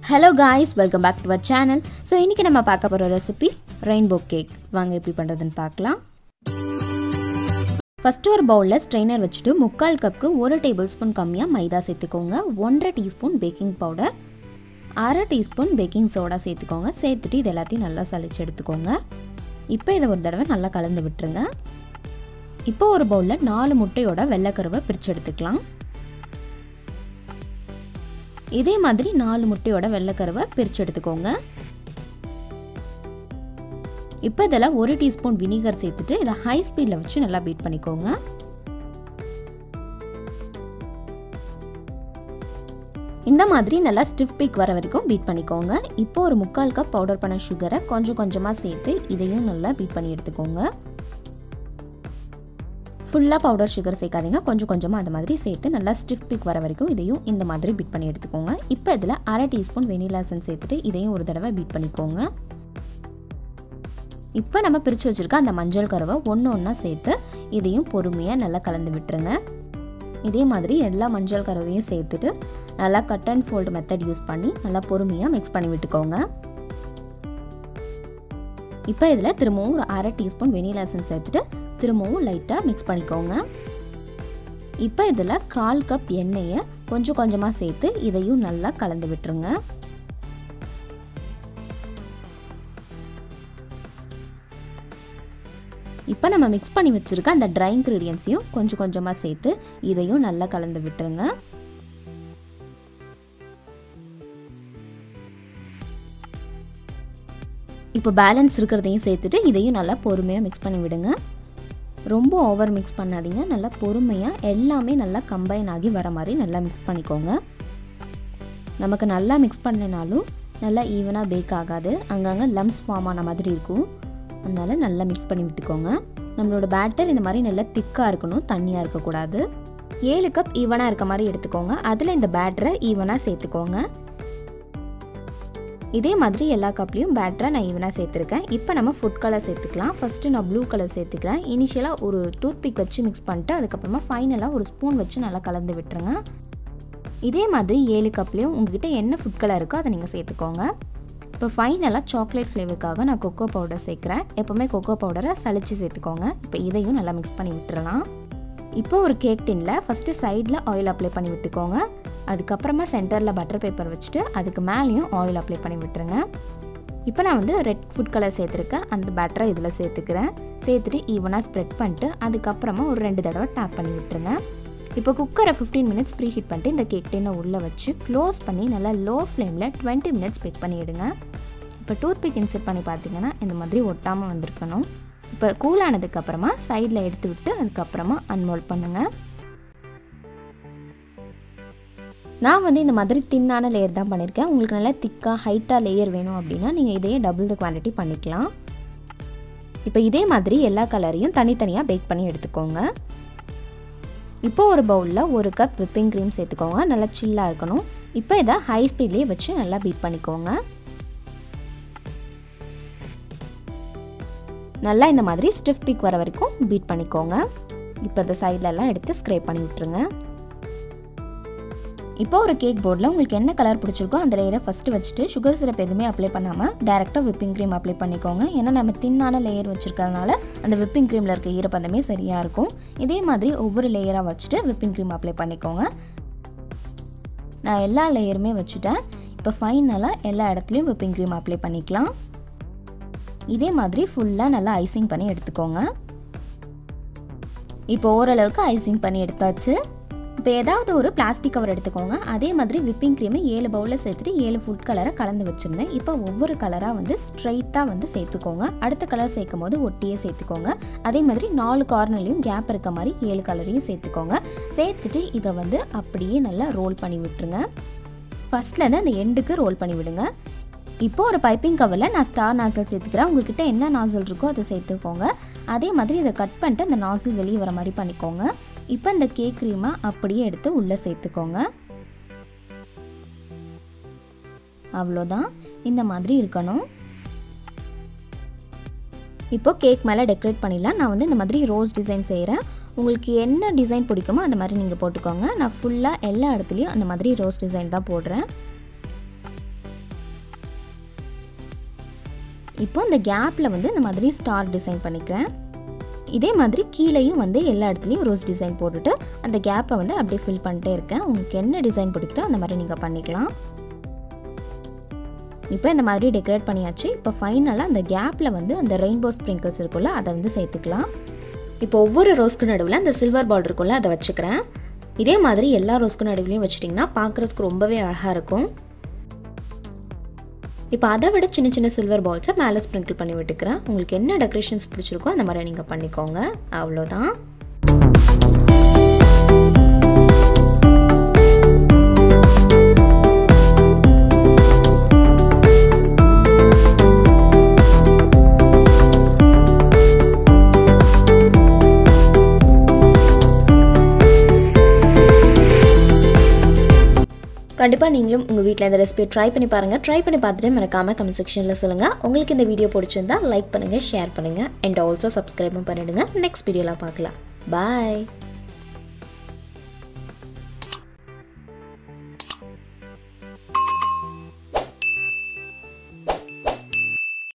hello guys welcome back to our channel so இன்றைக்கி நம்ம பார்க்க போகிற ரெசிபி ரெயின்போ கேக் வாங்க எப்படி பண்ணுறதுன்னு பார்க்கலாம் ஃபஸ்ட்டு ஒரு பவுலில் ஸ்ட்ரெயினர் வச்சுட்டு முக்கால் கப்புக்கு ஒரு டேபிள் ஸ்பூன் கம்மியாக மைதா சேர்த்துக்கோங்க ஒன்றரை டீஸ்பூன் பேக்கிங் பவுடர் அரை டீஸ்பூன் பேக்கிங் சோடா சேர்த்துக்கோங்க சேர்த்துட்டு இது எல்லாத்தையும் நல்லா சளிச்சு எடுத்துக்கோங்க இப்போ இதை ஒரு தடவை நல்லா கலந்து விட்டுருங்க இப்போ ஒரு பவுலில் நாலு முட்டையோட வெள்ளைக்கருவை பிரித்து எடுத்துக்கலாம் இதே மாதிரி நாலு முட்டையோட வெள்ளைக்கருவை பிரித்து எடுத்துக்கோங்க இப்போ இதில் ஒரு டீஸ்பூன் வினிகர் சேர்த்துட்டு இதை ஹை ஸ்பீடில் வச்சு நல்லா பீட் பண்ணிக்கோங்க இந்த மாதிரி நல்லா ஸ்டிஃப் பீக் வர வரைக்கும் பீட் பண்ணிக்கோங்க இப்போ ஒரு முக்கால் கப் பவுடர் பண்ண சுகரை கொஞ்சம் கொஞ்சமாக சேர்த்து இதையும் நல்லா பீட் பண்ணி எடுத்துக்கோங்க ஃபுல்லாக பவுடர் சுகர் சேர்க்காதீங்க கொஞ்சம் கொஞ்சமாக அந்த மாதிரி சேர்த்து நல்லா ஸ்டிஃப் பிக் வர வரைக்கும் இதையும் இந்த மாதிரி பீட் பண்ணி எடுத்துக்கோங்க இப்போ இதில் அரை டீஸ்பூன் வெனிலா எசன்ஸ் சேர்த்துட்டு இதையும் ஒரு தடவை பீட் பண்ணிக்கோங்க இப்போ நம்ம பிரித்து வச்சுருக்க அந்த மஞ்சள் கருவை ஒன்று ஒன்றா சேர்த்து இதையும் பொறுமையாக நல்லா கலந்து விட்டுருங்க இதே மாதிரி எல்லா மஞ்சள் கருவையும் சேர்த்துட்டு நல்லா cut and fold method use பண்ணி நல்லா பொறுமையாக மிக்ஸ் பண்ணி விட்டுக்கோங்க இப்போ இதில் திரும்பவும் ஒரு அரை டீஸ்பூன் வெனிலா எசன்ஸ் சேர்த்துட்டு திரும்பவும் லைட்டாக மிக்ஸ் பண்ணிக்கோங்க இப்போ இதில் கால் கப் எண்ணெயை கொஞ்சம் கொஞ்சமாக சேர்த்து இதையும் நல்லா கலந்து விட்டுருங்க இப்போ நம்ம மிக்ஸ் பண்ணி வச்சுருக்க அந்த ட்ரை இன்க்ரீடியன்ஸையும் கொஞ்சம் கொஞ்சமாக சேர்த்து இதையும் நல்லா கலந்து விட்டுருங்க இப்போ பேலன்ஸ் இருக்கிறதையும் சேர்த்துட்டு இதையும் நல்லா பொறுமையாக மிக்ஸ் பண்ணி விடுங்க ரொம்ப ஓவர் மிக்ஸ் பண்ணாதீங்க நல்லா பொறுமையாக எல்லாமே நல்லா கம்பைன் ஆகி வர மாதிரி நல்லா மிக்ஸ் பண்ணிக்கோங்க நமக்கு நல்லா மிக்ஸ் பண்ணலைனாலும் நல்லா ஈவனாக பேக் ஆகாது அங்கங்கே லம்ஸ் ஃபார்ம் ஆன மாதிரி இருக்கும் அதனால் நல்லா மிக்ஸ் பண்ணி விட்டுக்கோங்க நம்மளோட பேட்டர் இந்த மாதிரி நல்லா திக்காக இருக்கணும் தண்ணியாக இருக்கக்கூடாது ஏழு கப் ஈவனாக இருக்க மாதிரி எடுத்துக்கோங்க அதில் இந்த பேட்டரை ஈவனாக சேர்த்துக்கோங்க இதே மாதிரி எல்லா கப்லேயும் பேட்டரை நான் ஈவனாக சேர்த்துருக்கேன் இப்போ நம்ம ஃபுட் கலர் சேர்த்துக்கலாம் ஃபஸ்ட்டு நான் ப்ளூ கலர் சேர்த்துக்கிறேன் இனிஷியலாக ஒரு டூத் பிக் வச்சு மிக்ஸ் பண்ணிட்டு அதுக்கப்புறமா ஃபைனலாக ஒரு ஸ்பூன் வச்சு நல்லா கலந்து விட்டுருங்க இதே மாதிரி ஏழு கப்லேயும் உங்ககிட்ட என்ன ஃபுட் கலர் இருக்கோ அதை நீங்கள் சேர்த்துக்கோங்க இப்போ ஃபைனலாக சாக்லேட் ஃப்ளேவருக்காக நான் கொக்கோ பவுடர் சேர்க்குறேன் எப்போவுமே கொக்கோ பவுடரை சளிச்சு சேர்த்துக்கோங்க இப்போ இதையும் நல்லா மிக்ஸ் பண்ணி விட்டுறலாம் இப்போ ஒரு கேக் டின்னில் ஃபஸ்ட்டு சைடில் ஆயில் அப்ளை பண்ணி விட்டுக்கோங்க அதுக்கப்புறமா சென்டரில் பட்டர் பேப்பர் வச்சுட்டு அதுக்கு மேலேயும் ஆயில் அப்ளை பண்ணி விட்டுருங்க இப்போ நான் வந்து ரெட் ஃபுட் கலர் சேர்த்துருக்கேன் அந்த பேட்டரை இதில் சேர்த்துக்கிறேன் சேர்த்துட்டு ஈவனாக ஸ்ப்ரெட் பண்ணிட்டு அதுக்கப்புறமா ஒரு ரெண்டு தடவை டேப் பண்ணி விட்டுருங்க இப்போ குக்கரை ஃபிஃப்டீன் மினிட்ஸ் ப்ரீ ஹீட் பண்ணிட்டு இந்த கேக் டின்னை உள்ளே வச்சு க்ளோஸ் பண்ணி நல்லா லோ ஃப்ளேமில் டுவெண்ட்டி மினிட்ஸ் பேக் பண்ணிவிடுங்க இப்போ டூத் பிக் இன்செர்ட் பண்ணி பார்த்தீங்கன்னா இந்த மாதிரி ஒட்டாமல் வந்திருக்கணும் இப்போ கூல் ஆனதுக்கப்புறமா சைடில் எடுத்து விட்டு அதுக்கப்புறமா அன்மோல்ட் பண்ணுங்கள் நான் வந்து இந்த மாதிரி தின்னான லேயர் தான் பண்ணியிருக்கேன் உங்களுக்கு நல்லா திக்காக ஹைட்டாக லேயர் வேணும் அப்படின்னா நீங்கள் இதையே டபுள் த குவான்டிட்டி பண்ணிக்கலாம் இப்போ இதே மாதிரி எல்லா கலரையும் தனித்தனியாக பேக் பண்ணி எடுத்துக்கோங்க இப்போ ஒரு பவுலில் ஒரு கப் விப்பிங் க்ரீம் சேர்த்துக்கோங்க நல்லா சில்லாக இருக்கணும் இப்போ இதை ஹை ஸ்பீட்லேயே வச்சு நல்லா பீட் பண்ணிக்கோங்க நல்லா இந்த மாதிரி ஸ்டிஃப் பீக் வர வரைக்கும் பீட் பண்ணிக்கோங்க இப்போ இந்த சைட்லலாம் எடுத்து ஸ்க்ரேப் பண்ணி விட்டுருங்க இப்போ ஒரு கேக் போர்டில் உங்களுக்கு என்ன கலர் பிடிச்சிருக்கோ அந்த லேயரை ஃபஸ்ட்டு வச்சுட்டு சுகர் சிரப் எதுவுமே அப்ளை பண்ணாமல் டேரெக்டாக விப்பிங் க்ரீம் அப்ளை பண்ணிக்கோங்க ஏன்னா நம்ம தின்னான லேயர் வச்சுருக்கறதுனால அந்த விப்பிங் க்ரீமில் இருக்க ஈரப்பதமே சரியாக இருக்கும் இதே மாதிரி ஒவ்வொரு லேயராக வச்சுட்டு விப்பிங் க்ரீம் அப்ளை பண்ணிக்கோங்க நான் எல்லா லேயருமே வச்சுட்டேன் இப்போ ஃபைனலாக எல்லா இடத்துலையும் விப்பிங் க்ரீம் அப்ளை பண்ணிக்கலாம் இதே மாதிரி ஃபுல்லாக நல்லா ஐசிங் பண்ணி எடுத்துக்கோங்க இப்போ ஓரளவுக்கு ஐசிங் பண்ணி எடுத்தாச்சு இப்போ ஏதாவது ஒரு பிளாஸ்டிக் கவர் எடுத்துக்கோங்க அதே மாதிரி விப்பிங் க்ரீமை ஏழு பவுலில் சேர்த்துட்டு ஏழு ஃபுட் கலரை கலந்து வச்சுருந்தேன் இப்போ ஒவ்வொரு கலராக வந்து ஸ்ட்ரைட்டாக வந்து சேர்த்துக்கோங்க அடுத்த கலர் சேர்க்கும் போது ஒட்டியே சேர்த்துக்கோங்க அதே மாதிரி நாலு கார்னர்லையும் கேப் இருக்க மாதிரி ஏழு கலரையும் சேர்த்துக்கோங்க சேர்த்துட்டு இதை வந்து அப்படியே நல்லா ரோல் பண்ணி விட்டுருங்க ஃபஸ்ட்லேருந்து அந்த எண்டுக்கு ரோல் பண்ணி விடுங்க இப்போ ஒரு பைப்பிங் கவரில் நான் ஸ்டார் நாசல் சேர்த்துக்கிறேன் உங்ககிட்ட என்ன நாசல் இருக்கோ அதை சேர்த்துக்கோங்க அதே மாதிரி இதை கட் பண்ணிட்டு அந்த நாசல் வெளியே வர மாதிரி பண்ணிக்கோங்க இப்போ இந்த கேக் க்ரீமை அப்படியே எடுத்து உள்ளே சேர்த்துக்கோங்க அவ்வளோதான் இந்த மாதிரி இருக்கணும் இப்போ கேக் மேலே டெக்கரேட் பண்ணிடலாம் நான் வந்து இந்த மாதிரி ரோஸ் டிசைன் செய்கிறேன் உங்களுக்கு என்ன டிசைன் பிடிக்குமோ அந்த மாதிரி நீங்கள் போட்டுக்கோங்க நான் ஃபுல்லாக எல்லா இடத்துலையும் அந்த மாதிரி ரோஸ் டிசைன் தான் போடுறேன் இப்போ இந்த கேப்பில் வந்து இந்த மாதிரி ஸ்டார் டிசைன் பண்ணிக்கிறேன் இதே மாதிரி கீழேயும் வந்து எல்லா இடத்துலையும் ரோஸ் டிசைன் போட்டுட்டு அந்த கேப்பை வந்து அப்படியே ஃபில் பண்ணிட்டே இருக்கேன் உங்களுக்கு என்ன டிசைன் பிடிக்குதோ அந்த மாதிரி நீங்கள் பண்ணிக்கலாம் இப்போ இந்த மாதிரி டெக்கரேட் பண்ணியாச்சு இப்போ ஃபைனலாக அந்த கேப்பில் வந்து அந்த ரெயின்போ ஸ்ப்ரிங்கிள்ஸ் இருக்குல்ல அதை வந்து சேர்த்துக்கலாம் இப்போ ஒவ்வொரு ரோஸ்க்கு நடுவில் அந்த சில்வர் பால் இருக்குல்ல அதை வச்சுக்கிறேன் இதே மாதிரி எல்லா ரோஸ்க்கு நடுவுலையும் வச்சிட்டிங்கன்னா பார்க்குறதுக்கு ரொம்பவே அழகாக இருக்கும் இப்போ அதை விட சின்ன சின்ன சில்வர் பால்ஸை மேலே ஸ்ப்ரிங்கிள் பண்ணி விட்டுக்கிறேன் உங்களுக்கு என்ன டெக்கரேஷன்ஸ் பிடிச்சிருக்கோ அந்த மாதிரி நீங்கள் பண்ணிக்கோங்க அவ்வளோதான் கண்டிப்பாக நீங்களும் உங்கள் வீட்டில் இந்த ரெசிபியை ட்ரை பண்ணி பாருங்கள் ட்ரை பண்ணி பார்த்துட்டு மறக்காமல் கமெண்ட் செக்ஷனில் சொல்லுங்கள் உங்களுக்கு இந்த வீடியோ பிடிச்சிருந்தா லைக் பண்ணுங்கள் ஷேர் பண்ணுங்கள் அண்ட் ஆல்சோ சப்ஸ்கிரைபும் பண்ணிவிடுங்க நெக்ஸ்ட் வீடியோவில் பார்க்கலாம் பாய்